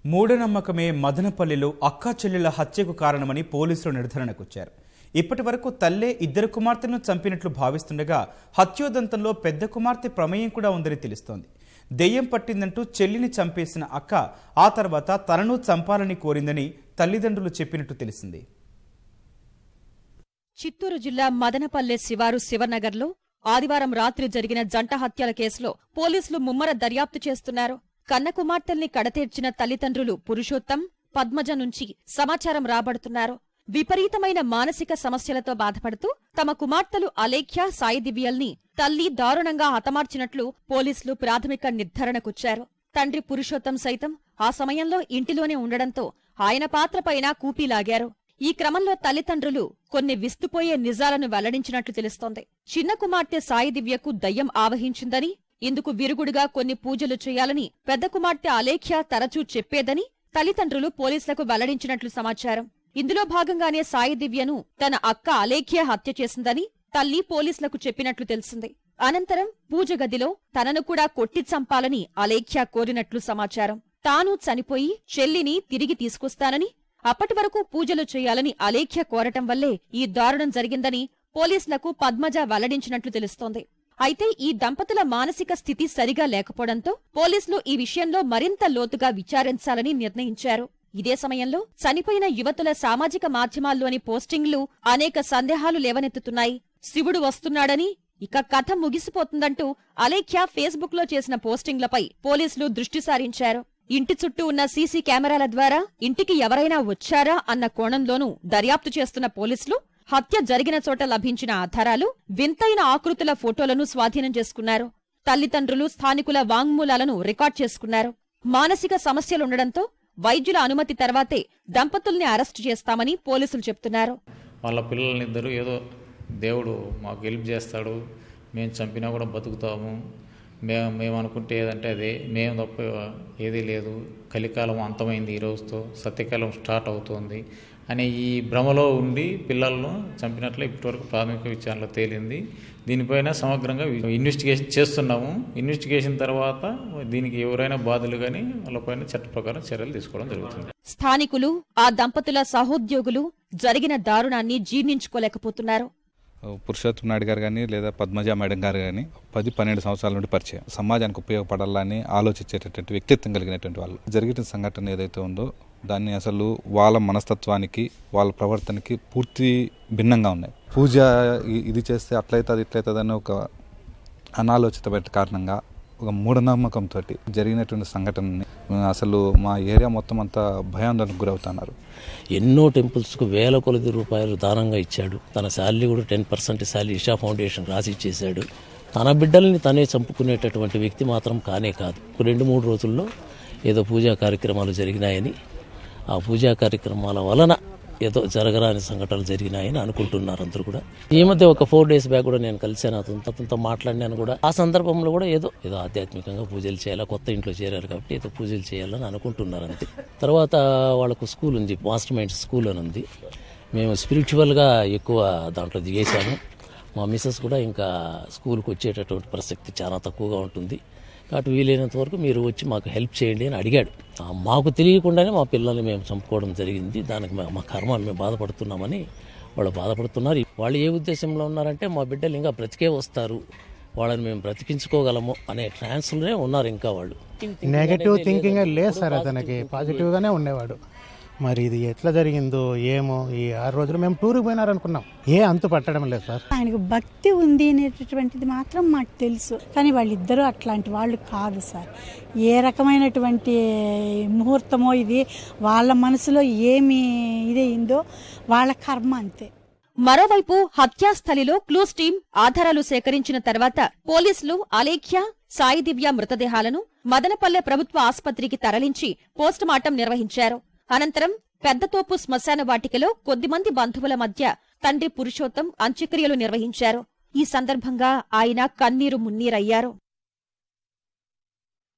మూఢనమ్మకమే మదనపల్లిలో అక్కా చెల్లెల హత్యకు కారణమని పోలీసులు నిర్ధారణకొచ్చారు ఇప్పటి వరకు తల్లే ఇద్దరు కుమార్తెలను చంపినట్లు భావిస్తుండగా హత్యోదంతంలో పెద్ద కుమార్తె ప్రమేయం కూడా ఉందని తెలుస్తోంది దెయ్యం పట్టిందంటూ చెల్లిని చంపేసిన అక్క ఆ తర్వాత తనను చంపాలని కోరిందని తల్లిదండ్రులు చెప్పినట్టు తెలిసింది చిత్తూరు జిల్లా మదనపల్లె శివారు శివనగర్లో ఆదివారం రాత్రి జరిగిన జంట హత్యల కేసులో పోలీసులు ముమ్మర దర్యాప్తు చేస్తున్నారు కన్న కుమార్తెల్ని కడతీర్చిన తల్లిదండ్రులు పురుషోత్తం పద్మజ నుంచి సమాచారం రాబడుతున్నారు విపరీతమైన మానసిక సమస్యలతో బాధపడుతూ తమ కుమార్తెలు అలేఖ్య సాయి దివ్యల్ని తల్లి దారుణంగా హతమార్చినట్లు పోలీసులు ప్రాథమిక నిర్ధారణకొచ్చారు తండ్రి పురుషోత్తం సైతం ఆ సమయంలో ఇంటిలోనే ఉండడంతో ఆయన పాత్రపైన కూపీలాగారు ఈ క్రమంలో తల్లిదండ్రులు కొన్ని విస్తుపోయే నిజాలను వెల్లడించినట్లు తెలుస్తోంది చిన్న కుమార్తె సాయి దివ్యకు దయ్యం ఆవహించిందని ఇందుకు విరుగుడుగా కొన్ని పూజలు చేయాలని పెద్ద కుమార్తె అలేఖ్య తరచూ చెప్పేదని తల్లిదండ్రులు పోలీసులకు వెల్లడించినట్లు సమాచారం ఇందులో భాగంగానే సాయి దివ్యను తన అక్క అలేఖ్య హత్య చేసిందని తల్లి పోలీసులకు చెప్పినట్లు తెలిసింది అనంతరం పూజ గదిలో తనను కూడా కొట్టి చంపాలని అలేఖ్య కోరినట్లు సమాచారం తాను చనిపోయి చెల్లిని తిరిగి తీసుకొస్తానని అప్పటి వరకు పూజలు చేయాలని అలేఖ్య కోరటం వల్లే ఈ దారుణం జరిగిందని పోలీసులకు పద్మజ వెల్లడించినట్లు తెలుస్తోంది అయితే ఈ దంపతుల మానసిక స్థితి సరిగా లేకపోవడంతో పోలీసులు ఈ విషయంలో మరింత లోతుగా విచారించాలని నిర్ణయించారు ఇదే సమయంలో చనిపోయిన యువతుల సామాజిక మాధ్యమాల్లోని పోస్టింగ్లు అనేక సందేహాలు లేవనెత్తుతున్నాయి శివుడు వస్తున్నాడని ఇక కథ ముగిసిపోతుందంటూ అలేఖ్య ఫేస్బుక్ లో చేసిన పోస్టింగ్లపై పోలీసులు దృష్టి సారించారు ఇంటి చుట్టూ ఉన్న సీసీ కెమెరాల ద్వారా ఇంటికి ఎవరైనా వచ్చారా అన్న కోణంలోనూ దర్యాప్తు చేస్తున్న పోలీసులు హత్య జరిగిన చోట లభించిన ఆధారాలు వింతైన ఆకృతుల ఫోటోలను స్వాధీనం చేసుకున్నారు తల్లిదండ్రులు స్థానికుల వాంగ్మూలాలను రికార్డ్ చేసుకున్నారు మానసిక సమస్యలుండడంతో వైద్యుల అనుమతి తర్వాతే దంపతుల్ని అరెస్టు చేస్తామని పోలీసులు చెప్తున్నారు వాళ్ళ పిల్లల్నిద్దరూ ఏదో దేవుడు మాకు హెల్ప్ చేస్తాడు మేము చంపినా కూడా బతుకుతాము మేము మేము అనుకుంటే ఏదంటే అదే మేము తప్ప ఏదీ లేదు కలికాలం అంతమైంది ఈ రోజుతో సత్యకాలం స్టార్ట్ అవుతోంది అనే ఈ భ్రమలో ఉండి పిల్లలను చంపినట్లు ఇప్పటివరకు ప్రాథమిక విచారణలో తేలింది దీనిపైన సమగ్రంగా ఇన్వెస్టిగేషన్ చేస్తున్నాము ఇన్వెస్టిగేషన్ తర్వాత దీనికి ఎవరైనా బాధలు కానీ వాళ్ళపైన చట్ట ప్రకారం చర్యలు తీసుకోవడం జరుగుతుంది స్థానికులు ఆ దంపతుల సహోద్యోగులు జరిగిన దారుణాన్ని జీర్ణించుకోలేకపోతున్నారు పురుషోత్తం నాయుడు గారు కానీ లేదా పద్మజ మేడం గారు కానీ పది పన్నెండు సంవత్సరాల నుండి పరిచయం సమాజానికి ఉపయోగపడాలని ఆలోచించేటటువంటి వ్యక్తిత్వం కలిగినటువంటి వాళ్ళు జరిగిన సంఘటన ఏదైతే ఉందో దాన్ని అసలు వాళ్ళ మనస్తత్వానికి వాళ్ళ ప్రవర్తనకి పూర్తి భిన్నంగా ఉన్నాయి పూజ ఇ- ఇది చేస్తే అట్లయితుంది ఇట్లయితుంది అని ఒక అనాలోచితమైన కారణంగా ఒక మూఢనమ్మకంతో జరిగినటువంటి సంఘటనని అసలు మా ఏరియా మొత్తం అంతా భయాందోళనకు గురవుతున్నారు ఎన్నో టెంపుల్స్కు వేల కొలది రూపాయలు దానంగా ఇచ్చాడు తన శాలరీ కూడా ten percent salary Isha Foundation రాసి ఇచ్చేశాడు తన బిడ్డల్ని తనే చంపుకునేటటువంటి వ్యక్తి మాత్రం కానే కాదు ఒక రెండు మూడు రోజుల్లో ఏదో పూజా కార్యక్రమాలు జరిగినాయని ఆ పూజా కార్యక్రమాల వలన ఏదో జరగరాని సంఘటనలు జరిగినాయని అనుకుంటున్నారు అందరూ కూడా ఈ మధ్య ఒక ఫోర్ డేస్ బ్యాక్ కూడా నేను కలిశాను అతనితో అతనితో మాట్లాడినాను కూడా ఆ సందర్భంలో కూడా ఏదో ఏదో ఆధ్యాత్మికంగా పూజలు చేయాలా కొత్త ఇంట్లో చేరారు కాబట్టి ఏదో పూజలు చేయాలని అనుకుంటున్నారు అంతే తర్వాత వాళ్ళకు స్కూల్ ఉంది మాస్టర్ మైండ్ స్కూల్ అని ఉంది మేము స్పిరిచువల్గా ఎక్కువ దాంట్లో దిగేశాము మా మిస్సెస్ కూడా ఇంకా స్కూల్కి వచ్చేటటువంటి ప్రసక్తి చాలా తక్కువగా ఉంటుంది కాబట్టి వీలైనంత వరకు మీరు వచ్చి మాకు హెల్ప్ చేయండి అని అడిగాడు ఆ, మాకు తెలియకుండానే మా పిల్లల్ని మేము చంపుకోవడం జరిగింది దానికి మా- మా కర్మ మేము బాధపడుతున్నామని వాళ్ళు బాధపడుతున్నారు వాళ్ళు ఏ ఉద్దేశంలో ఉన్నారంటే మా బిడ్డలు ఇంకా బ్రతికే వస్తారు వాళ్ళని మేము బ్రతికించుకోగలము అనే ట్రాన్స్లోనే ఉన్నారు ఇంకా వాళ్ళు నెగటివ్ థింకింగ్ లేదు సార్ అతనికి పాజిటివ్గానే ఉండేవాడు మరి ఇది ఎట్లా జరిగిందో ఏమో ఈ ఆరు రోజులు మేము టూర్కి పోయినారనుకున్నాం ఏ అంతు పట్టడం లేదు సార్ ఆయనకు భక్తి ఉంది అనేటటువంటిది మాత్రం మాకు తెలుసు కానీ వాళ్ళిద్దరూ అట్లాంటి వాళ్ళు కాదు సార్ ఏ రకమైనటువంటి ముహూర్తమో ఇది వాళ్ళ మనసులో ఏమి ఇదయిందో వాళ్ళ కర్మ అంతే మరోవైపు హత్యాస్థలిలో క్లూస్ టీం ఆధారాలు సేకరించిన తర్వాత పోలీసులు అలేఖ్య సాయి దివ్య మృతదేహాలను మదనపల్లె ప్రభుత్వ ఆసుపత్రికి తరలించి పోస్టుమార్టం నిర్వహించారు అనంతరం పెద్దతోపు శ్మశాన వాటికలో కొద్దిమంది బంధువుల మధ్య తండ్రి పురుషోత్తం అంత్యక్రియలు నిర్వహించారు ఈ సందర్భంగా ఆయన కన్నీరు మున్నీరయ్యారు